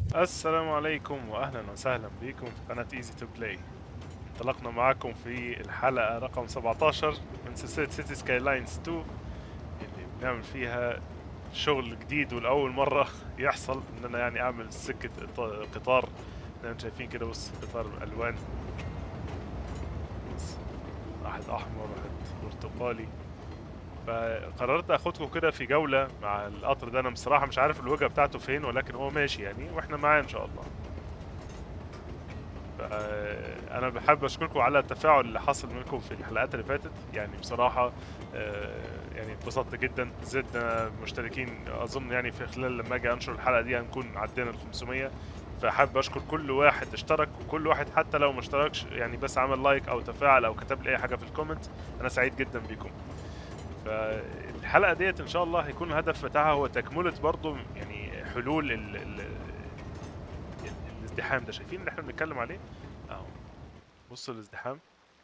السلام عليكم واهلا وسهلا بكم في قناة ايزي تو بلاي انطلقنا معاكم في الحلقة رقم 17 من سلسلة سيتي سكاي لاينز 2 اللي بنعمل فيها شغل جديد والأول مرة يحصل إن أنا يعني أعمل سكة إط- قطار زي ما انتم شايفين كده بص قطار ألوان بص واحد أحمر واحد برتقالي فقررت اخدكم كده في جولة مع القطر ده انا بصراحة مش عارف الوجهة بتاعته فين ولكن هو ماشي يعني واحنا معاه ان شاء الله انا بحب اشكركم على التفاعل اللي حصل منكم في الحلقات اللي فاتت يعني بصراحة آه، يعني اتبسطت جدا زدنا مشتركين اظن يعني في خلال لما اجي انشر الحلقة دي هنكون عدينا ال 500 فحابب اشكر كل واحد اشترك وكل واحد حتى لو ما اشتركش يعني بس عمل لايك او تفاعل او كتب لي اي حاجة في الكومنت انا سعيد جدا بيكم فالحلقه ديت ان شاء الله هيكون الهدف بتاعها هو تكمله برضو يعني حلول ال ال ال الازدحام ده شايفين اللي احنا بنتكلم عليه اهو بصوا الازدحام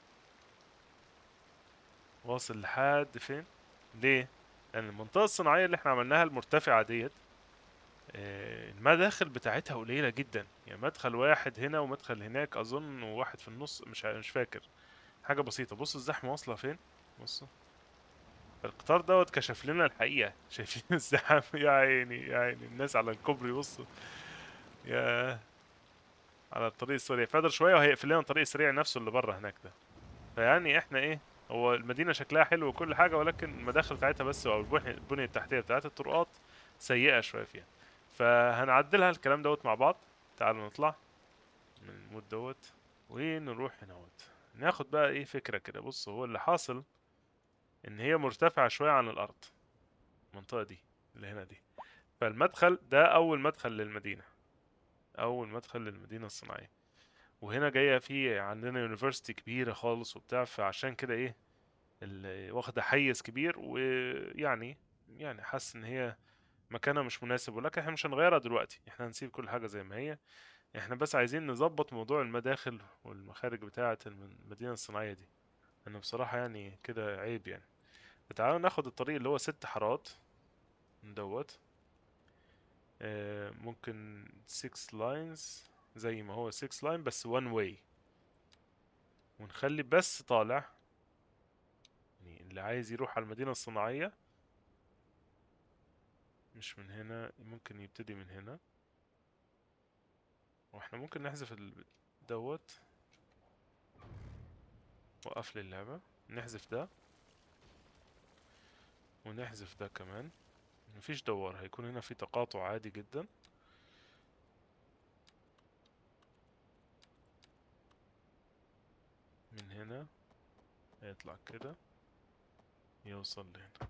واصل لحد فين ليه لان المنطقه الصناعيه اللي احنا عملناها المرتفعه ديت آه، المداخل بتاعتها قليله جدا يعني مدخل واحد هنا ومدخل هناك اظن وواحد في النص مش ع- مش فاكر حاجه بسيطه بصوا الزحمه واصله فين بصوا القطار دوت كشف لنا الحقيقة شايفين الزحام يا عيني يا عيني الناس على الكوبري بصوا يا على الطريق السريع فادر شوية وهيقفل لنا الطريق السريع نفسه اللي بره هناك ده فيعني احنا ايه هو المدينة شكلها حلو وكل حاجة ولكن المداخل بتاعتها بس او البنية البنية التحتية بتاعت الطرقات سيئة شوية فيها فهنعدلها الكلام دوت مع بعض تعالوا نطلع من المود دوت ونروح هناوت ناخد بقى ايه فكرة كده بص هو اللي حاصل ان هي مرتفعة شوية عن الارض المنطقة دي اللي هنا دي فالمدخل ده أول مدخل للمدينة أول مدخل للمدينة الصناعية وهنا جاية في عندنا يونيفرسيتي كبيرة خالص وبتاع فعشان كده إيه ال- واخدة حيز كبير ويعني يعني حاسس إن هي مكانها مش مناسب ولكن احنا مش هنغيرها دلوقتي احنا هنسيب كل حاجة زي ما هي احنا بس عايزين نظبط موضوع المداخل والمخارج بتاعة الم- المدينة الصناعية دي لأن بصراحة يعني كده عيب يعني فتعالوا ناخد الطريق اللي هو ست حارات دوت آه، ممكن 6 لاينز زي ما هو 6 لاين بس one way ونخلي بس طالع يعني اللي عايز يروح على المدينة الصناعية مش من هنا ممكن يبتدي من هنا واحنا ممكن نحذف ال- دوت وقف لي اللعبة نحذف ده ونحذف ده كمان مفيش دوار هيكون هنا في تقاطع عادي جدا من هنا هيطلع كده يوصل لهنا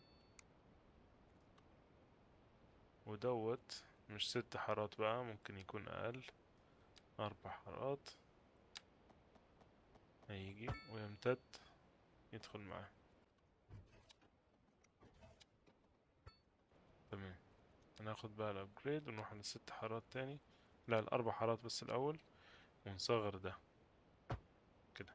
ودوت مش ست حارات بقى ممكن يكون أقل أربع حارات هيجي ويمتد يدخل معاه تمام هناخد بقى الأبجريد ونروح للست حارات تاني لا الأربع حارات بس الأول ونصغر ده كده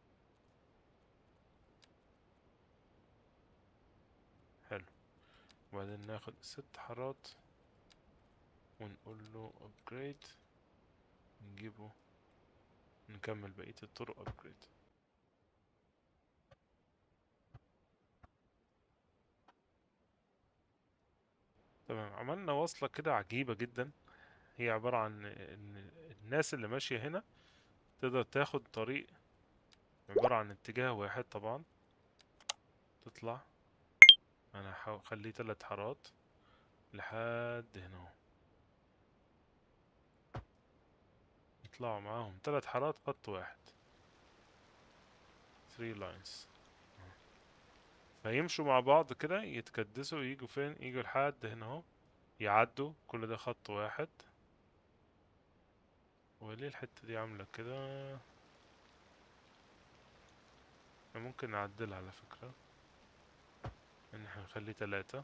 حلو وبعدين ناخد الست حارات ونقول له upgrade نجيبه نكمل بقية الطرق upgrade تمام عملنا وصلة كده عجيبة جدا هي عبارة عن ان الناس اللي ماشية هنا تقدر تاخد طريق عبارة عن اتجاه واحد طبعا تطلع انا هخليه تلات حارات لحد هنا اهو يطلعوا معاهم تلات حارات خط واحد 3 لاينز فيمشوا مع بعض كده يتكدسوا يجوا فين يجوا لحد هنا اهو يعدوا كل ده خط واحد وليه الحتة دي عاملة كده إحنا ممكن نعدلها على فكرة ان احنا نخليه تلاتة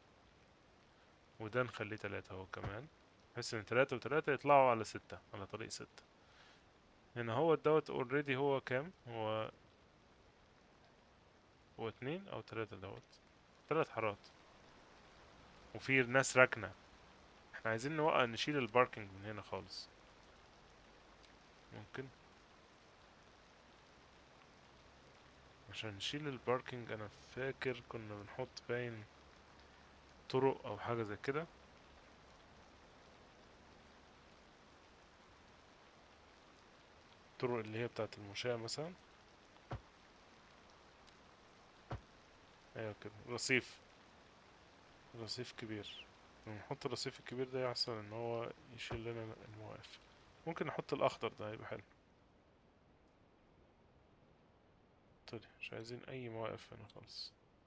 وده نخليه تلاتة اهو كمان بحيث ان تلاتة وتلاتة يطلعوا على ستة على طريق ستة هنا هو دوت اوريدي هو كام هو هو اتنين او تلاتة دوت تلات حارات وفي ناس راكنة احنا عايزين نوقع نشيل الباركينج من هنا خالص ممكن عشان نشيل الباركينج انا فاكر كنا بنحط باين طرق او حاجة زي كده الطرق اللي هي بتاعت المشاة مثلا ايوه كده رصيف رصيف كبير لما نحط الرصيف الكبير ده يحصل ان هو يشيل لنا المواقف ممكن نحط الاخضر ده هيبقى حلو طيب مش عايزين اي مواقف هنا خالص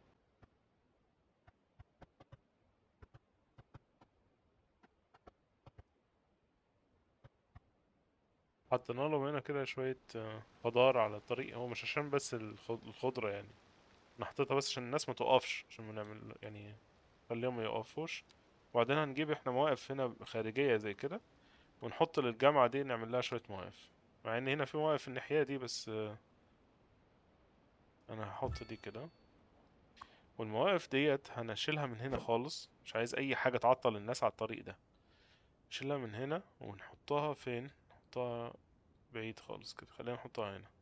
حطينا لهم هنا كده شوية آه، خضار على الطريق هو مش عشان بس الخض- الخضرة يعني انا حطيتها بس عشان الناس ما تقفش عشان ما نعمل يعني خليهم ما يقفوش وبعدين هنجيب احنا مواقف هنا خارجية زي كده ونحط للجامعة دي نعمل لها شوية مواقف مع ان هنا في مواقف الناحية دي بس آه، انا هحط دي كده والمواقف ديت هنشيلها من هنا خالص مش عايز اي حاجة تعطل الناس على الطريق ده نشيلها من هنا ونحطها فين نحطها بعيد خالص كده خلينا نحطها هنا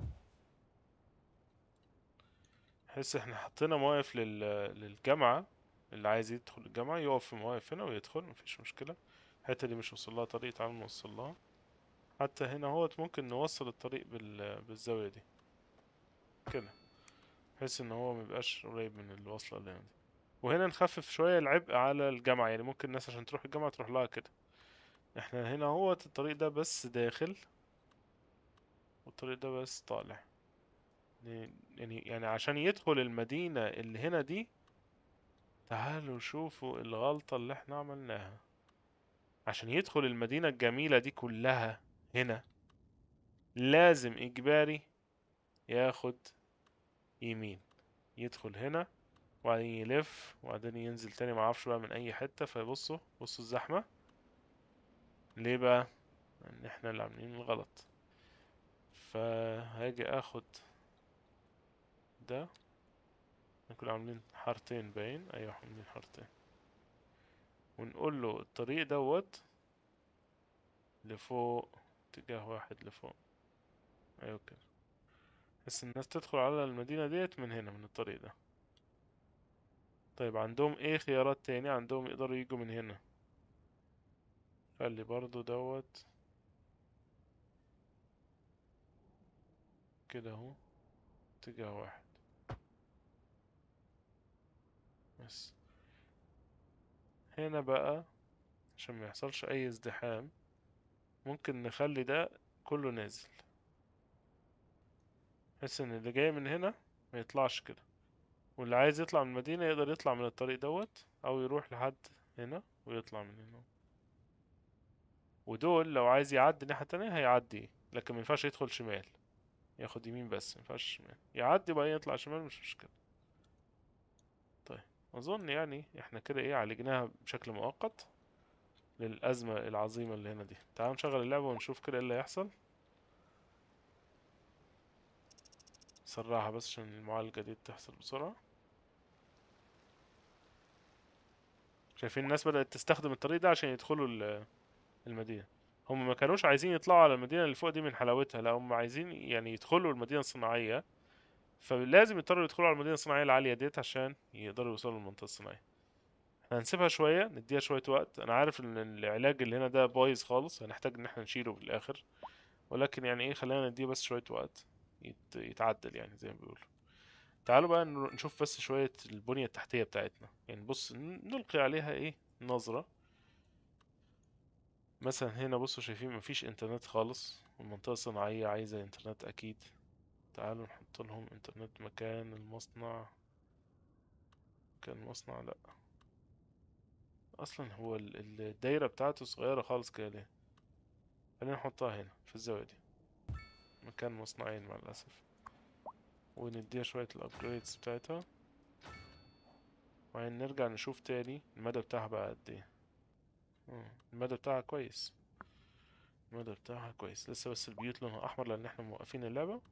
بحيث احنا حطينا مواقف لل... للجامعة اللي عايز يدخل الجامعة يقف في مواقف هنا ويدخل مفيش مشكلة الحتة دي مش وصل لها طريق تعال نوصل لها حتى هنا هوت ممكن نوصل الطريق بال... بالزاوية دي كده بحيث ان هو ميبقاش قريب من الوصلة اللي هنا دي وهنا نخفف شوية العبء على الجامعة يعني ممكن الناس عشان تروح الجامعة تروح لها كده احنا هنا هوت الطريق ده بس داخل والطريق ده بس طالع يعني يعني يعني عشان يدخل المدينة اللي هنا دي تعالوا شوفوا الغلطة اللي احنا عملناها عشان يدخل المدينة الجميلة دي كلها هنا لازم إجباري ياخد يمين يدخل هنا وبعدين يلف وبعدين ينزل تاني معرفش بقى من أي حتة فبصوا بصوا الزحمة ليه بقى؟ لأن احنا اللي عاملين الغلط فهاجي اخد ده نكون عاملين حارتين باين ايوه عاملين حارتين ونقول له الطريق دوت لفوق اتجاه واحد لفوق ايوه كده بس الناس تدخل على المدينة ديت من هنا من الطريق ده طيب عندهم ايه خيارات تاني عندهم يقدروا يجوا من هنا خلي برضو دوت كده اهو اتجاه واحد بس هنا بقى عشان ما يحصلش اي ازدحام ممكن نخلي ده كله نازل بحيث ان اللي جاي من هنا ما يطلعش كده واللي عايز يطلع من المدينة يقدر يطلع من الطريق دوت او يروح لحد هنا ويطلع من هنا ودول لو عايز يعدي الناحية التانية هيعدي لكن ما ينفعش يدخل شمال ياخد يمين بس ما ينفعش شمال يعدي بقى يطلع شمال مش مشكلة طيب اظن يعني احنا كده ايه عالجناها بشكل مؤقت للأزمة العظيمة اللي هنا دي تعالوا نشغل اللعبة ونشوف كده ايه اللي هيحصل سرعها بس عشان المعالجة دي تحصل بسرعة شايفين الناس بدأت تستخدم الطريق ده عشان يدخلوا ال- المدينة هم ما كانوش عايزين يطلعوا على المدينة اللي فوق دي من حلاوتها لا هم عايزين يعني يدخلوا المدينة الصناعية فلازم يضطروا يدخلوا على المدينة الصناعية العالية ديت عشان يقدروا يوصلوا للمنطقة الصناعية احنا هنسيبها شوية نديها شوية وقت انا عارف ان العلاج اللي هنا ده بايظ خالص هنحتاج ان احنا نشيله في الاخر ولكن يعني ايه خلينا نديه بس شوية وقت يت... يتعدل يعني زي ما بيقولوا تعالوا بقى نر- نشوف بس شوية البنية التحتية بتاعتنا يعني بص ن- نلقي عليها ايه نظرة مثلا هنا بصوا شايفين مفيش انترنت خالص والمنطقة الصناعية عايزة انترنت اكيد تعالوا نحط لهم انترنت مكان المصنع مكان المصنع لا اصلا هو ال- ال- الدايرة بتاعته صغيرة خالص كده ليه خلينا نحطها هنا في الزاوية دي مكان مصنعين مع الأسف ونديها شوية الابجريدز بتاعتها وبعدين نرجع نشوف تاني المدى بتاعها بقى قد ايه آه، المدى بتاعها كويس المدى بتاعها كويس لسه بس البيوت لونها احمر لان احنا موقفين اللعبة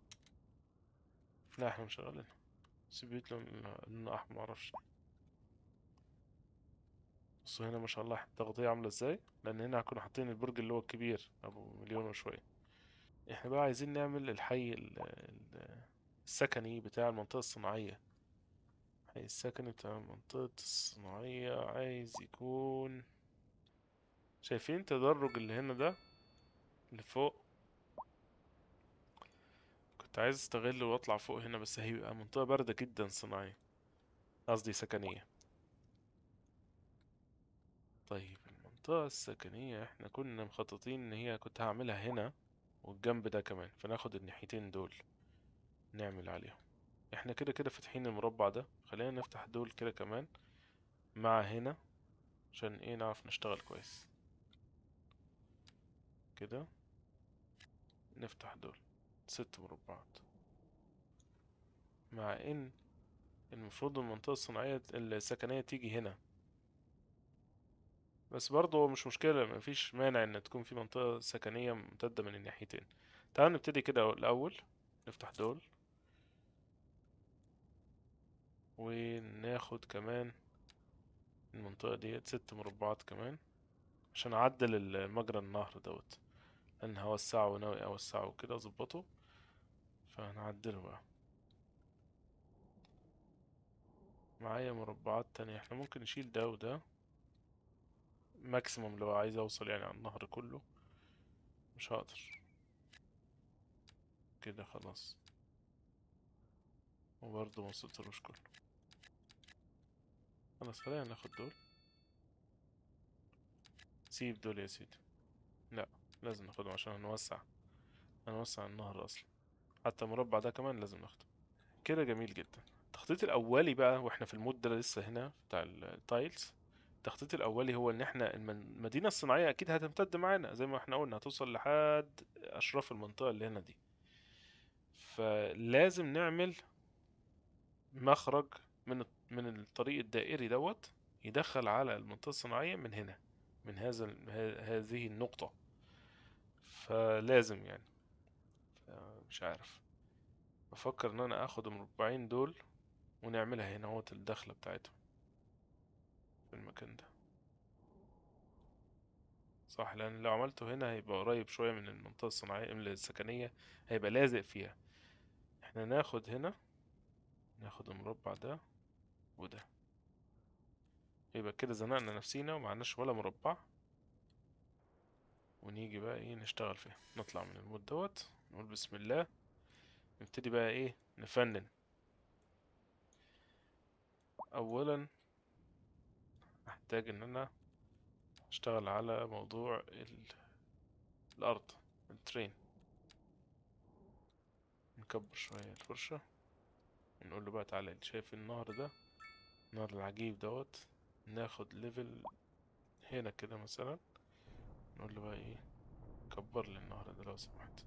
لا احنا مش شغالين بس البيوت لون- لونها احمر معرفش بصوا هنا ما شاء الله التغطية عاملة ازاي لان هنا هكون حاطين البرج اللي هو الكبير ابو مليون وشوية احنا بقى عايزين نعمل الحي ال- ال- السكني بتاع المنطقة الصناعية الحي السكني بتاع المنطقة الصناعية عايز يكون شايفين تدرج اللي هنا ده اللي فوق كنت عايز استغله واطلع فوق هنا بس هيبقى منطقة باردة جدا صناعية قصدي سكنية طيب المنطقة السكنية احنا كنا مخططين ان هي كنت هعملها هنا والجنب ده كمان فناخد الناحيتين دول نعمل عليهم احنا كده كده فاتحين المربع ده خلينا نفتح دول كده كمان مع هنا عشان ايه نعرف نشتغل كويس كده نفتح دول ست مربعات مع ان المفروض المنطقة الصناعية السكنية تيجي هنا بس برضه هو مش مشكلة مفيش مانع ان تكون في منطقة سكنية ممتدة من الناحيتين تعالوا نبتدي كده الأول نفتح دول وناخد كمان المنطقة ديت ست مربعات كمان عشان أعدل ال- مجرى النهر دوت لأن هوسعه وناوي أوسعه وكده أظبطه فهنعدله بقى معايا مربعات تانية احنا ممكن نشيل ده وده ماكسيموم لو عايز أوصل يعني على النهر كله مش هقدر كده خلاص وبرضه موصلتلوش كله خلاص خلينا ناخد دول سيب دول يا سيدي لا لازم ناخدهم عشان هنوسع هنوسع النهر اصلا حتى المربع ده كمان لازم ناخده كده جميل جدا التخطيط الاولي بقى واحنا في المود ده لسه هنا بتاع التايلز التخطيط الاولي هو ان احنا الم- المدينه الصناعيه اكيد هتمتد معانا زي ما احنا قلنا هتوصل لحد اشراف المنطقه اللي هنا دي فلازم نعمل مخرج من الط- من الطريق الدائري دوت يدخل على المنطقه الصناعيه من هنا من هذا ال- ه- هذه النقطه فلازم يعني مش عارف بفكر ان انا اخد المربعين دول ونعملها هنا اهوت الدخلة بتاعتهم في المكان ده صح لان لو عملته هنا هيبقى قريب شوية من المنطقة الصناعية من السكنية هيبقى لازق فيها احنا ناخد هنا ناخد المربع ده وده يبقى كده زنقنا نفسينا ومعناش ولا مربع ونيجي بقى ايه نشتغل فيه نطلع من المود دوت نقول بسم الله نبتدي بقى ايه نفنن اولا احتاج ان انا اشتغل على موضوع ال... الارض الترين نكبر شوية الفرشة ونقول له بقى تعالى انت شايف النهر ده النهر العجيب دوت ناخد ليفل هنا كده مثلا نقول له بقى ايه كبر لي النهر ده لو سمحت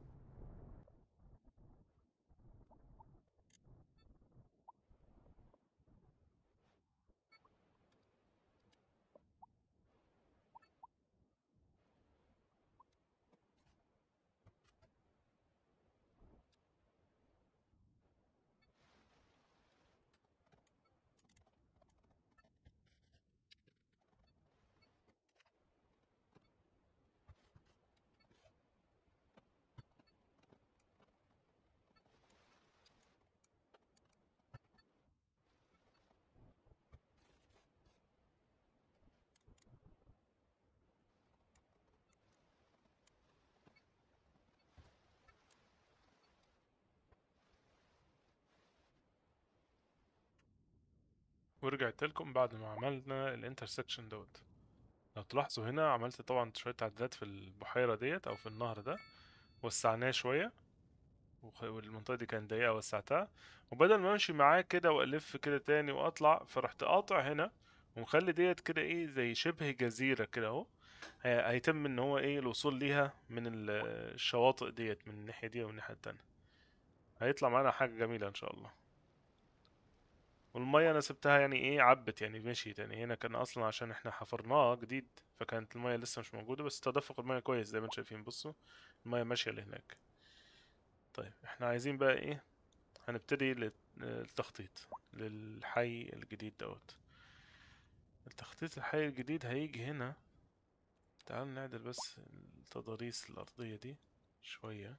ورجعت لكم بعد ما عملنا الانترسكشن دوت لو تلاحظوا هنا عملت طبعا شوية تعديلات في البحيرة ديت أو في النهر ده وسعناه شوية وخ- والمنطقة دي كانت ضيقة وسعتها وبدل ما امشي معاه كده والف كده تاني واطلع فرحت قاطع هنا ومخلي ديت كده ايه زي شبه جزيرة كده اهو هي- هيتم ان هو ايه الوصول ليها من ال- الشواطئ ديت من الناحية دي ومن الناحية التانية هيطلع معانا حاجة جميلة ان شاء الله والمية انا سبتها يعني ايه عبت يعني مشيت يعني هنا كان اصلا عشان احنا حفرناه جديد فكانت المية لسه مش موجودة بس تدفق المية كويس زي ما انتم شايفين بصوا المية ماشية لهناك طيب احنا عايزين بقى ايه هنبتدي لل- للتخطيط للحي الجديد دوت التخطيط الحي الجديد هيجي هنا تعال نعدل بس التضاريس الأرضية دي شوية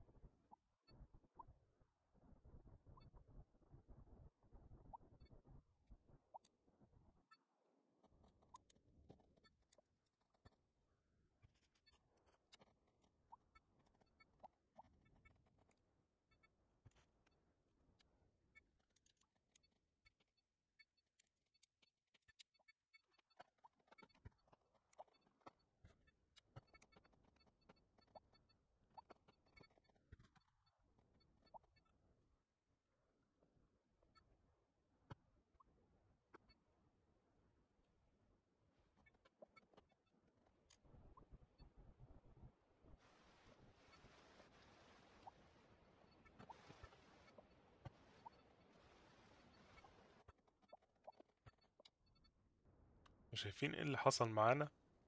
شايفين ايه اللي حصل معانا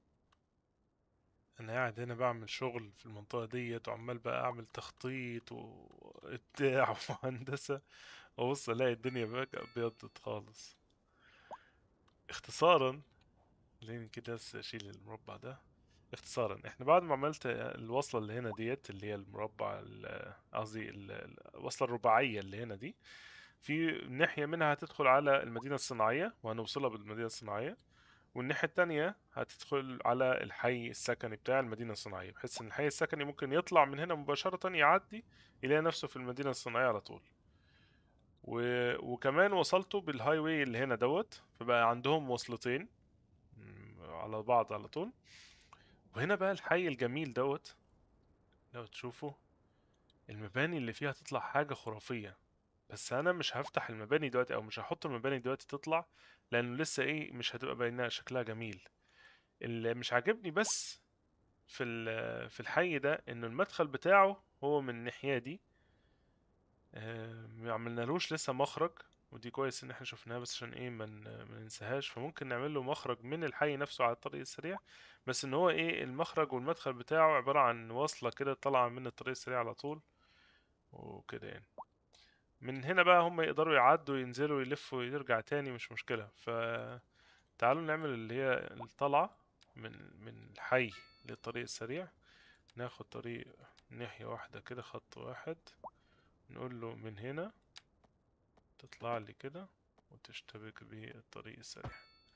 انا قاعد هنا بعمل شغل في المنطقة ديت وعمال بقى اعمل تخطيط وابداع وهندسة وابص الاقي الدنيا بقى ابيضت خالص اختصارا خليني كده بس اشيل المربع ده اختصارا احنا بعد ما عملت الوصلة اللي هنا ديت اللي هي المربع ال- قصدي ال- الوصلة الرباعية اللي هنا دي في ناحية منها هتدخل على المدينة الصناعية وهنوصلها بالمدينة الصناعية والناحية التانية هتدخل على الحي السكني بتاع المدينة الصناعية بحيث ان الحي السكني ممكن يطلع من هنا مباشرة يعدي يلاقي نفسه في المدينة الصناعية على طول و... وكمان وصلته بالهاي واي اللي هنا دوت فبقى عندهم وصلتين م، على بعض على طول وهنا بقى الحي الجميل دوت لو تشوفوا المباني اللي فيها تطلع حاجة خرافية بس انا مش هفتح المباني دلوقتي او مش هحط المباني دلوقتي تطلع لانه لسه ايه مش هتبقى باينه شكلها جميل اللي مش عاجبني بس في ال- في الحي ده انه المدخل بتاعه هو من الناحيه دي آه، ما عملنالوش لسه مخرج ودي كويس ان احنا شفناها بس عشان ايه ما من ما ننساهاش فممكن نعمل له مخرج من الحي نفسه على الطريق السريع بس ان هو ايه المخرج والمدخل بتاعه عباره عن وصله كده طالعه من الطريق السريع على طول وكده يعني من هنا بقى هم يقدروا يعدوا ينزلوا يلفوا يرجع تاني مش مشكلة فتعالوا نعمل اللي هي الطلعة من من الحي للطريق السريع ناخد طريق ناحية واحدة كده خط واحد نقول له من هنا تطلع لي كده وتشتبك بالطريق السريع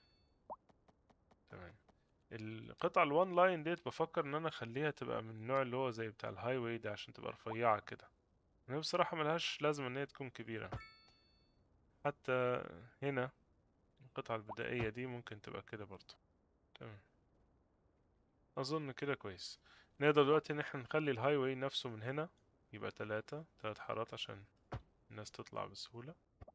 تمام القطعة الوان لاين ديت بفكر ان انا اخليها تبقى من النوع اللي هو زي بتاع الهاي واي ده عشان تبقى رفيعة كده هي بصراحة ملهاش لازمة ان هي تكون كبيرة حتى هنا القطعة البدائية دي ممكن تبقى كده برضو تمام أظن كده كويس نقدر دلوقتي إن احنا نخلي الهاي واي نفسه من هنا يبقى تلاتة تلات حارات عشان الناس تطلع بسهولة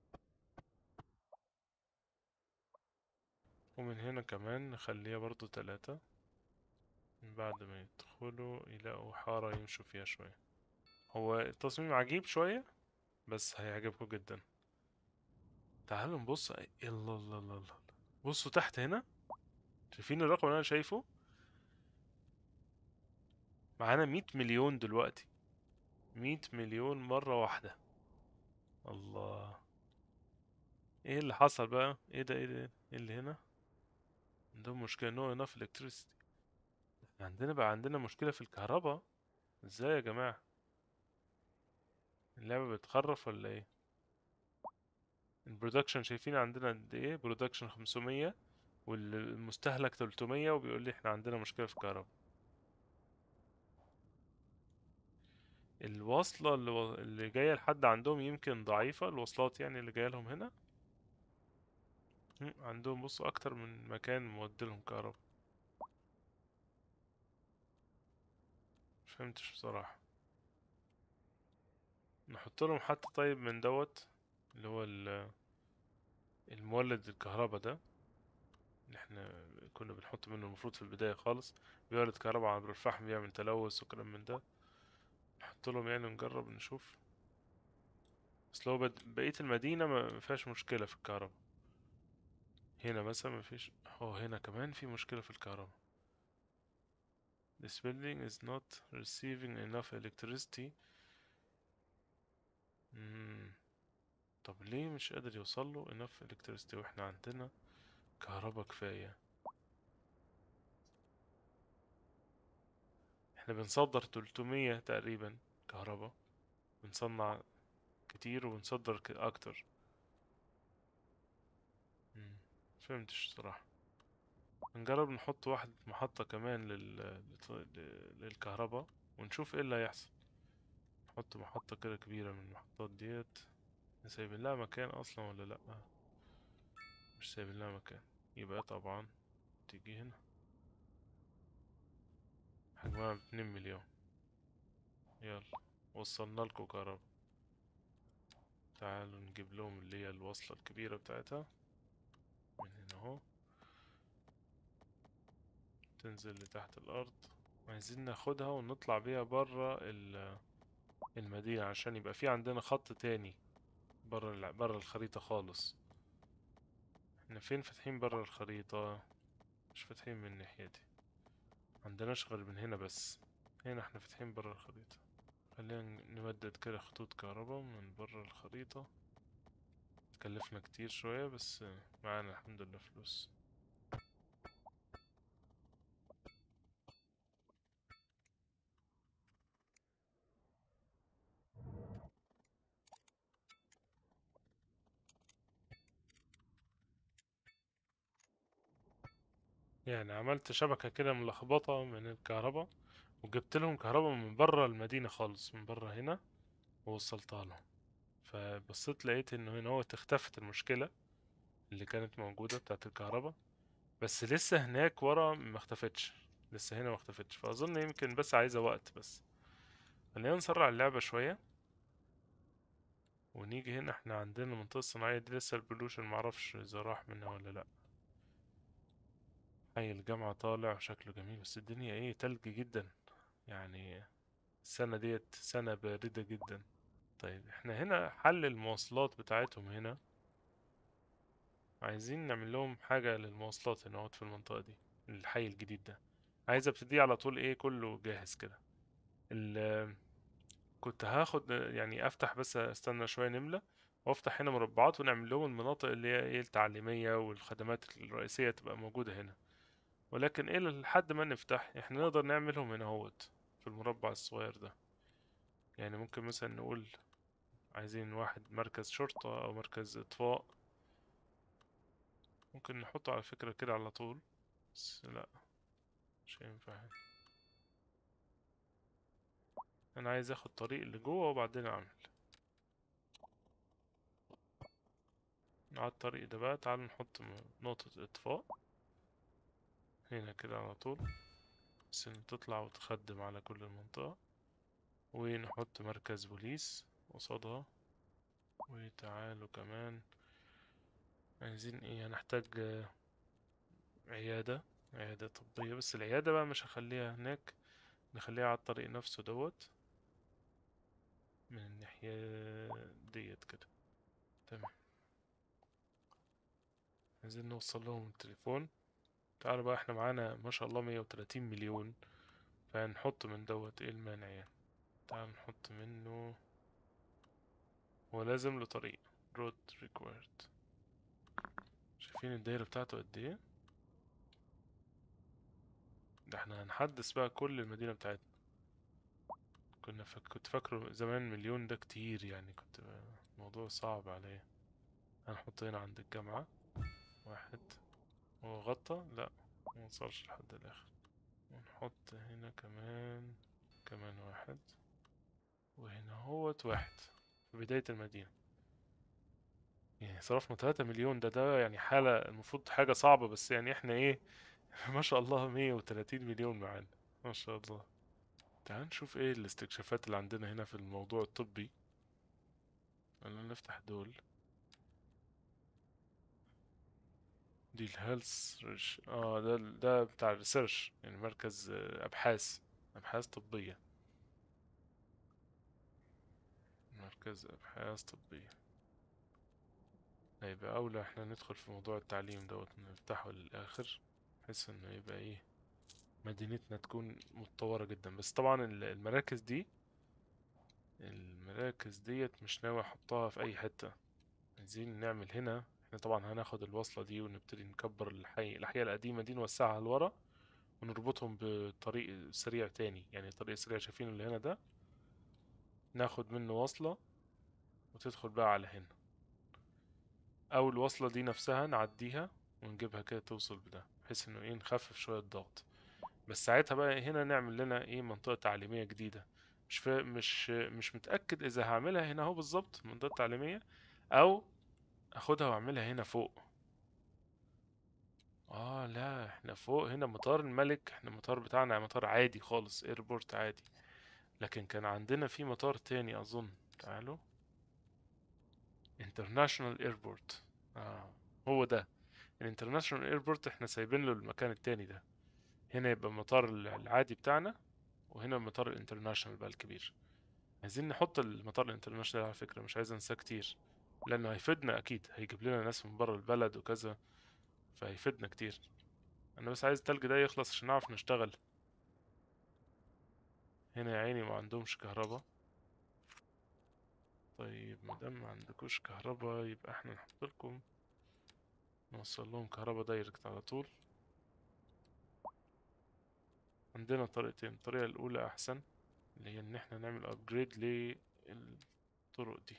ومن هنا كمان نخليها برضو تلاتة من بعد ما يدخلوا يلاقوا حارة يمشوا فيها شوية هو التصميم عجيب شوية بس هيعجبكم جدا تعالوا نبص الله الله الله الله بصوا تحت هنا شايفين الرقم اللي انا شايفه معانا 100 مليون دلوقتي 100 مليون مرة واحدة الله ايه اللي حصل بقى ايه ده ايه ده ايه اللي هنا عندهم مشكلة no enough electricity احنا عندنا بقى عندنا مشكلة في الكهرباء ازاي يا جماعة اللعبة بتخرف ولا ايه البرودكشن شايفين عندنا قد ايه برودكشن 500 والمستهلك 300 وبيقول لي احنا عندنا مشكلة في الكهرباء الوصلة اللي, و... اللي جاية لحد عندهم يمكن ضعيفة الوصلات يعني اللي جاية لهم هنا مم، عندهم بصوا أكتر من مكان موديلهم كهرباء مفهمتش بصراحة نحط لهم حتى طيب من دوت اللي هو ال- المولد الكهرباء ده اللي احنا كنا بنحط منه المفروض في البداية خالص بيولد كهرباء عبر الفحم بيعمل تلوث وكلام من ده نحط لهم يعني نجرب نشوف بس لو بد- بقية المدينة ما فيهاش مشكلة في الكهرباء هنا مثلا ما فيش هو هنا كمان في مشكلة في الكهرباء This building is not receiving enough electricity مم. طب ليه مش قادر يوصل له enough electricity واحنا عندنا كهربا كفاية احنا بنصدر 300 تقريبا كهربا بنصنع كتير وبنصدر ك- اكتر مم. فهمتش صراحة نجرب نحط واحد محطة كمان لل... لط- ل- للكهرباء ونشوف ايه اللي هيحصل نحط محطة كده كبيرة من المحطات ديت سايبين لها مكان اصلا ولا لا مش سايبين لها مكان يبقى طبعا تيجي هنا حجمها باتنين مليون يلا وصلنا لكم كهرباء تعالوا نجيب لهم اللي هي الوصلة الكبيرة بتاعتها من هنا اهو تنزل لتحت الأرض عايزين ناخدها ونطلع بيها برا ال- المدينة عشان يبقى في عندنا خط تاني برا الع- برا الخريطة خالص احنا فين فاتحين برا الخريطة مش فاتحين من الناحية دي عندناش غير من هنا بس هنا احنا فاتحين برا الخريطة خلينا ن- نمدد كده خطوط كهرباء من برا الخريطة تكلفنا كتير شوية بس معانا الحمد لله فلوس يعني عملت شبكة كده ملخبطة من الكهرباء وجبت لهم كهرباء من برا المدينة خالص من برا هنا ووصلتها لهم فبصيت لقيت انه هنا هو اختفت المشكلة اللي كانت موجودة بتاعت الكهرباء بس لسه هناك ورا ما اختفتش لسه هنا ما اختفتش فأظن يمكن بس عايزة وقت بس خلينا نسرع اللعبة شوية ونيجي هنا احنا عندنا المنطقة الصناعية دي لسه البلوشن معرفش اذا راح منها ولا لأ حي الجامعة طالع شكله جميل بس الدنيا ايه تلج جدا يعني السنة ديت سنة باردة جدا طيب احنا هنا حل المواصلات بتاعتهم هنا عايزين نعمل لهم حاجة للمواصلات هنا اهوت في المنطقة دي الحي الجديد ده عايز ابتدي على طول ايه كله جاهز كده ال- كنت هاخد يعني افتح بس استنى شوية نملة وافتح هنا مربعات ونعمل لهم المناطق اللي هي ايه التعليمية والخدمات الرئيسية تبقى موجودة هنا ولكن ايه لحد ما نفتح احنا نقدر نعملهم هنا اهوت في المربع الصغير ده يعني ممكن مثلا نقول عايزين واحد مركز شرطة او مركز اطفاء ممكن نحطه على فكرة كده على طول بس لا مش هينفع هنا. انا عايز اخد طريق اللي جوه وبعدين اعمل على الطريق ده بقى تعالوا نحط م- نقطة اطفاء هنا كده على طول بس إن تطلع وتخدم على كل المنطقة ونحط مركز بوليس قصادها وتعالوا كمان عايزين ايه هنحتاج آه، عيادة عيادة طبية بس العيادة بقى مش هخليها هناك نخليها على الطريق نفسه دوت من الناحية ديت كده تمام عايزين نوصل لهم التليفون تعالوا بقى احنا معانا ما شاء الله مية وتلاتين مليون فهنحط من دوت ايه المانع يعني تعال نحط منه هو لازم له طريق road required شايفين الدايرة بتاعته قد ايه ده احنا هنحدث بقى كل المدينة بتاعتنا كنا فك... كنت فاكره زمان مليون ده كتير يعني كنت الموضوع صعب عليا هنحط هنا عند الجامعة واحد هو غطى لا موصلش لحد الآخر ونحط هنا كمان كمان واحد وهنا هوت واحد في بداية المدينة يعني صرفنا تلاتة مليون ده ده يعني حالة المفروض حاجة صعبة بس يعني احنا ايه ما شاء الله مية وتلاتين مليون معانا ما شاء الله تعال نشوف ايه الاستكشافات اللي عندنا هنا في الموضوع الطبي خلينا نفتح دول دي الهيلث ريش اه ده ده بتاع الريسيرش يعني مركز آه، ابحاث ابحاث طبية مركز ابحاث طبية هيبقى اولى احنا ندخل في موضوع التعليم دوت نفتحه للاخر بحيث انه يبقى ايه مدينتنا تكون متطورة جدا بس طبعا ال- المراكز دي المراكز ديت مش ناوي احطها في اي حتة عايزين نعمل هنا احنا طبعا هناخد الوصلة دي ونبتدي نكبر الحي الأحياء القديمة دي نوسعها لورا ونربطهم بطريق سريع تاني يعني طريق سريع شايفين اللي هنا ده ناخد منه وصلة وتدخل بقى على هنا أو الوصلة دي نفسها نعديها ونجيبها كده توصل بده بحيث انه ايه نخفف شوية الضغط بس ساعتها بقى هنا نعمل لنا ايه منطقة تعليمية جديدة مش فا... مش مش متأكد إذا هعملها هنا اهو بالظبط منطقة تعليمية أو أخدها وأعملها هنا فوق اه لا احنا فوق هنا مطار الملك احنا المطار بتاعنا مطار عادي خالص ايربورت عادي لكن كان عندنا في مطار تاني أظن تعالوا انترناشونال ايربورت اه هو ده الانترناشونال ايربورت احنا سايبين له المكان التاني ده هنا يبقى المطار العادي بتاعنا وهنا المطار الانترناشونال بقى الكبير عايزين نحط المطار الانترناشونال على فكرة مش عايز انساه كتير لانه هيفيدنا اكيد هيجيب لنا ناس من بره البلد وكذا فهيفيدنا كتير انا بس عايز التلج ده يخلص عشان نعرف نشتغل هنا يا عيني ما عندهمش كهرباء طيب مادام ما عندكوش كهرباء يبقى احنا نحط لكم نوصل لهم كهرباء دايركت على طول عندنا طريقتين الطريقة الأولى أحسن اللي هي إن احنا نعمل أبجريد للطرق دي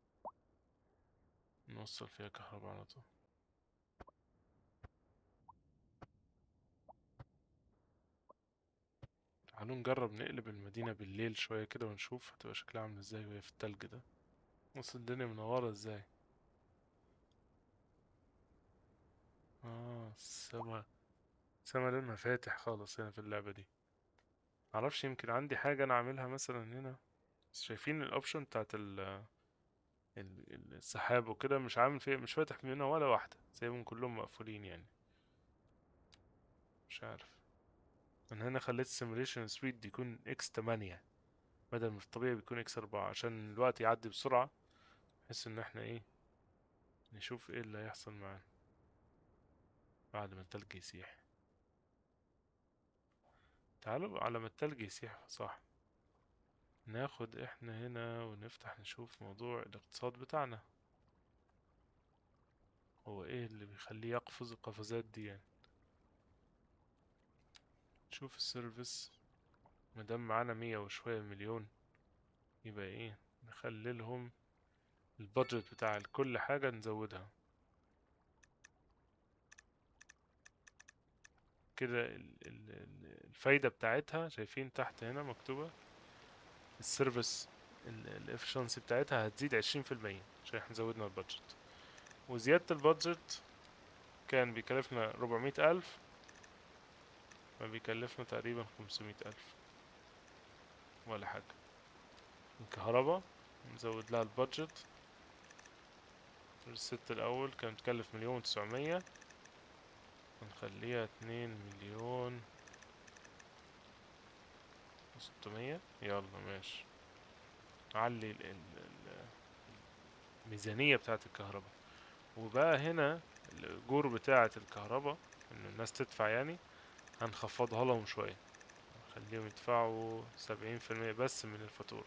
نوصل فيها كهرباء على طول تعالوا نجرب نقلب المدينة بالليل شوية كده ونشوف هتبقى شكلها عامل ازاي وهي في التلج ده بص الدنيا منورة ازاي اه السما السما لونها فاتح خالص هنا في اللعبة دي معرفش يمكن عندي حاجة انا اعملها مثلا هنا بس شايفين الاوبشن بتاعت ال ال- ال- السحاب وكده مش عامل فيه مش فاتح منها ولا واحدة سايبهم كلهم مقفولين يعني مش عارف انا هنا خليت السيموليشن سبيد يكون اكس 8 بدل ما في الطبيعي بيكون اكس 4 عشان الوقت يعدي بسرعة بحيث ان احنا ايه نشوف ايه اللي هيحصل معانا بعد ما التلج يسيح تعالوا على ما التلج يسيح صح ناخد احنا هنا ونفتح نشوف موضوع الاقتصاد بتاعنا هو ايه اللي بيخليه يقفز القفزات دي يعني نشوف السيرفيس مادام معانا مية وشوية مليون يبقى ايه نخللهم البادجت بتاع كل حاجة نزودها كده ال- ال- ال- الفايدة بتاعتها شايفين تحت هنا مكتوبة السيرفيس الافشنسي بتاعتها هتزيد عشرين في المية عشان احنا زودنا البادجت وزيادة البادجت كان بيكلفنا ربعمية ألف فبيكلفنا تقريبا خمسمية ألف ولا حاجة الكهرباء نزود لها البادجت الست الأول كانت تكلف مليون وتسعمية هنخليها اتنين مليون وستمية يلا ماشي علي ال- ال- ال- الميزانية بتاعة الكهرباء وبقى هنا الأجور بتاعة الكهرباء إن الناس تدفع يعني هنخفضها لهم شوية نخليهم يدفعوا سبعين في المية بس من الفاتورة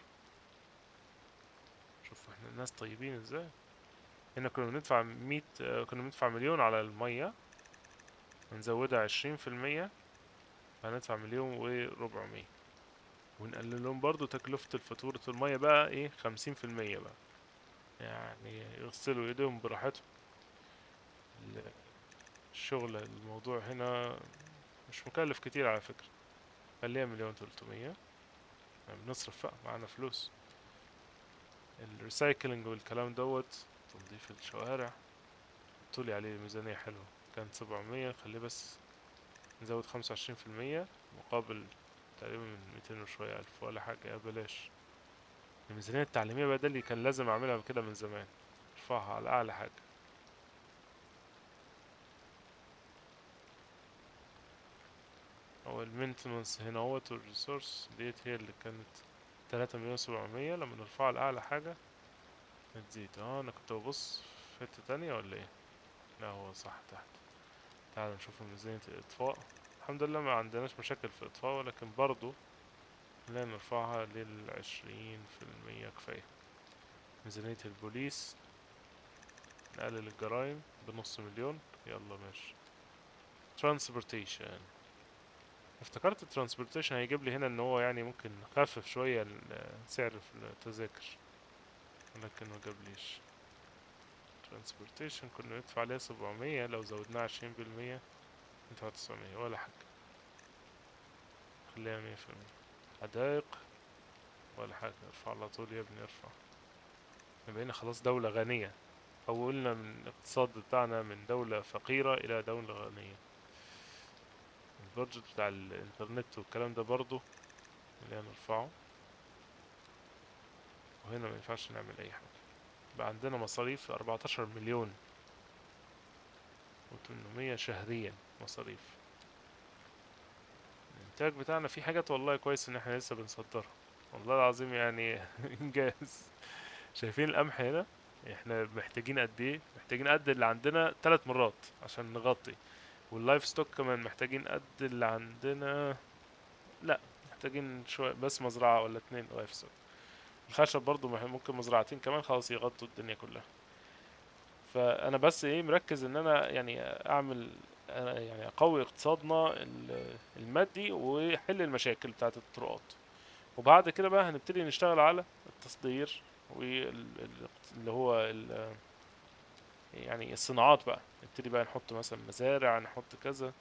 شوف احنا الناس طيبين ازاي هنا كنا بندفع مية آه، كنا بندفع مليون على المية هنزودها عشرين في المية هندفع مليون وربعمية ونقلل لهم برضو تكلفة الفاتورة المية بقى ايه خمسين في المية بقى يعني يغسلوا ايديهم براحتهم ال- الشغل الموضوع هنا مش مكلف كتير على فكرة خليها مليون تلتمية يعني بنصرف بقى معانا فلوس الريسايكلينج والكلام دوت تنظيف الشوارع طولي عليه ميزانية حلوة كانت سبعمية خليه بس نزود خمسة وعشرين في المية مقابل تقريبا من ميتين وشوية ألف ولا حاجة يا بلاش الميزانية التعليمية بقى ده اللي كان لازم أعملها كده من زمان ارفعها على أعلى حاجة هو المينتنس هنا اهوت والريسورس ديت هي اللي كانت تلاتة مليون سبعمية لما نرفعها لأعلى حاجة هتزيد اه أنا كنت ببص في حتة تانية ولا ايه؟ لا هو صح تحت تعال نشوف ميزانية الإطفاء الحمد لله ما عندناش مشاكل في الإطفاء ولكن برضو خلينا نرفعها للعشرين في المية كفاية ميزانية البوليس نقلل الجرايم بنص مليون يلا ماشي ترانسبورتيشن افتكرت الترانسبورتيشن هيجيب لي هنا ان هو يعني ممكن نخفف شوية ال- سعر التذاكر ولكن ما جابليش ترانسبورتيشن كنا ندفع عليها سبعمية لو زودناها عشرين بالمية ندفع تسعمية ولا حاجة خليها مية في المية حدائق ولا حاجة ارفع على طول يا ابني ارفع احنا بقينا خلاص دولة غنية حولنا من الاقتصاد بتاعنا من دولة فقيرة إلى دولة غنية البادجت بتاع الإنترنت والكلام ده برضو اللي هنرفعه وهنا ما ينفعش نعمل أي حاجة بقى عندنا مصاريف 14 مليون و800 شهريا مصاريف الإنتاج بتاعنا فيه حاجات والله كويس إن احنا لسه بنصدرها والله العظيم يعني إنجاز شايفين القمح هنا احنا محتاجين قد ايه محتاجين قد اللي عندنا ثلاث مرات عشان نغطي واللايف ستوك كمان محتاجين قد اللي عندنا لا محتاجين شوية بس مزرعة ولا اتنين لايف ستوك الخشب برضو مح- ممكن مزرعتين كمان خلاص يغطوا الدنيا كلها فانا بس ايه مركز ان انا يعني اعمل أنا يعني اقوي اقتصادنا ال- المادي وحل المشاكل بتاعت الطرقات وبعد كده بقى هنبتدي نشتغل على التصدير واللي هو ال- يعني الصناعات بقى نبتدي بقى نحط مثلا مزارع نحط كذا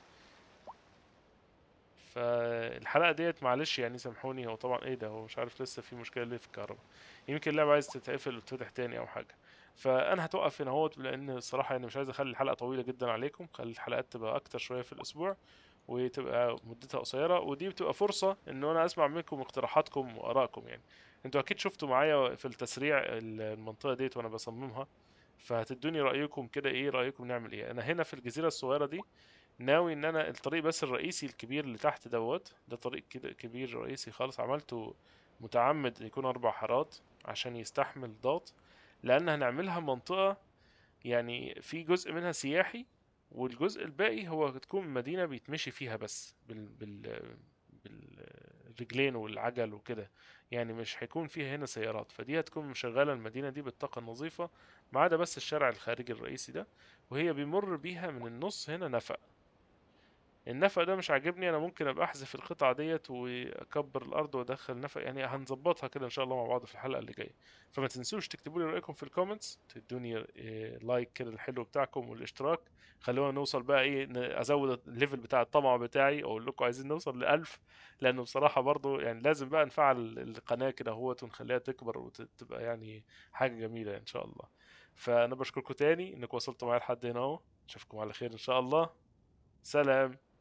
فالحلقة ديت معلش يعني سامحوني هو طبعا ايه ده هو مش عارف لسه في مشكلة ليه في الكهرباء يمكن اللعبة عايز تتقفل وتفتح تاني او حاجة فانا هتوقف هنا اهوت لان الصراحة يعني مش عايز اخلي الحلقة طويلة جدا عليكم خلي الحلقات تبقى اكتر شوية في الاسبوع وتبقى مدتها قصيرة ودي بتبقى فرصة ان انا اسمع منكم اقتراحاتكم وارائكم يعني انتوا اكيد شفتوا معايا في التسريع المنطقة ديت وانا بصممها فهتدوني رأيكم كده ايه رأيكم نعمل ايه انا هنا في الجزيرة الصغيرة دي ناوي ان انا الطريق بس الرئيسي الكبير اللي تحت دوت ده طريق كده كبير رئيسي خالص عملته متعمد يكون اربع حارات عشان يستحمل ضغط لان هنعملها منطقة يعني في جزء منها سياحي والجزء الباقي هو تكون مدينة بيتمشي فيها بس بال بال بالرجلين والعجل وكده يعني مش هيكون فيها هنا سيارات فدي هتكون مشغلة المدينة دي بالطاقة النظيفة ما عدا بس الشارع الخارجي الرئيسي ده وهي بيمر بيها من النص هنا نفق النفق ده مش عاجبني انا ممكن ابقى احذف القطعه ديت واكبر الارض وادخل نفق يعني هنظبطها كده ان شاء الله مع بعض في الحلقه اللي جايه فما تنسوش تكتبوا لي رايكم في الكومنتس تدوني إيه، لايك كده الحلو بتاعكم والاشتراك خلونا نوصل بقى ايه ن- ازود الليفل بتاع الطمع بتاعي اقول لكم عايزين نوصل لألف لانه بصراحه برضو يعني لازم بقى نفعل القناه كده اهوت ونخليها تكبر وتبقى يعني حاجه جميله ان شاء الله فانا بشكركم تاني انكم وصلتوا معايا لحد هنا اهو اشوفكم على خير ان شاء الله سلام